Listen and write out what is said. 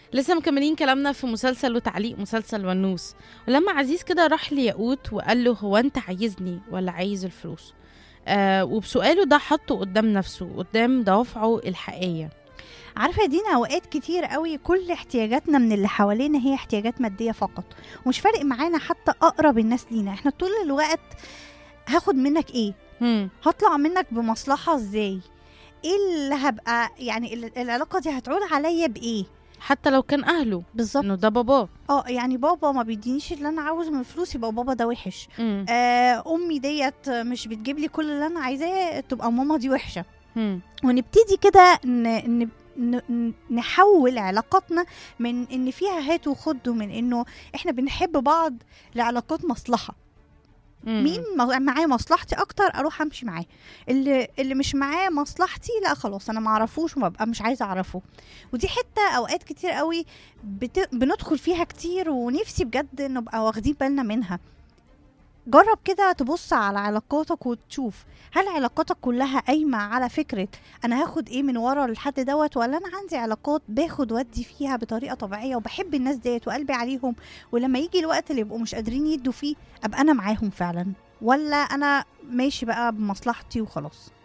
لسه مكملين كلامنا في مسلسل وتعليق مسلسل ونوس ولما عزيز كده راح لياقوت وقال له هو انت عايزني ولا عايز الفلوس آه وبسؤاله ده حطه قدام نفسه قدام دوافعه الحقيقية عارفه يا دينا اوقات كتير قوي كل احتياجاتنا من اللي حوالينا هي احتياجات ماديه فقط ومش فارق معانا حتى اقرب الناس لينا احنا طول الوقت هاخد منك ايه هم. هطلع منك بمصلحه ازاي ايه اللي هبقى يعني ال- العلاقه دي هتعود عليا بايه حتى لو كان أهله بالظبط إنه ده باباه اه يعني بابا ما بيدينيش اللي انا عاوزه من فلوس يبقى بابا ده وحش هم. آه امي ديت مش بتجيب لي كل اللي انا عايزاه تبقى ماما دي وحشه هم. ونبتدي كده ن... ن... ن- نحول علاقاتنا من ان فيها هات وخد ومن انه احنا بنحب بعض لعلاقات مصلحه هم. مين م- معاه مصلحتي اكتر اروح امشي معاه اللي اللي مش معاه مصلحتي لا خلاص انا ما اعرفوش وببقى مش عايزه اعرفه ودي حته اوقات كتير قوي بت... بندخل فيها كتير ونفسي بجد نبقى واخدين بالنا منها جرب كده تبص على علاقاتك وتشوف هل علاقاتك كلها قايمة على فكرة أنا هاخد إيه من ورا الحد دوت ولا أنا عندي علاقات باخد ودي فيها بطريقة طبيعية وبحب الناس ديت وقلبي عليهم ولما يجي الوقت اللي يبقوا مش قادرين يدوا فيه أبقى أنا معاهم فعلا ولا أنا ماشي بقى بمصلحتي وخلاص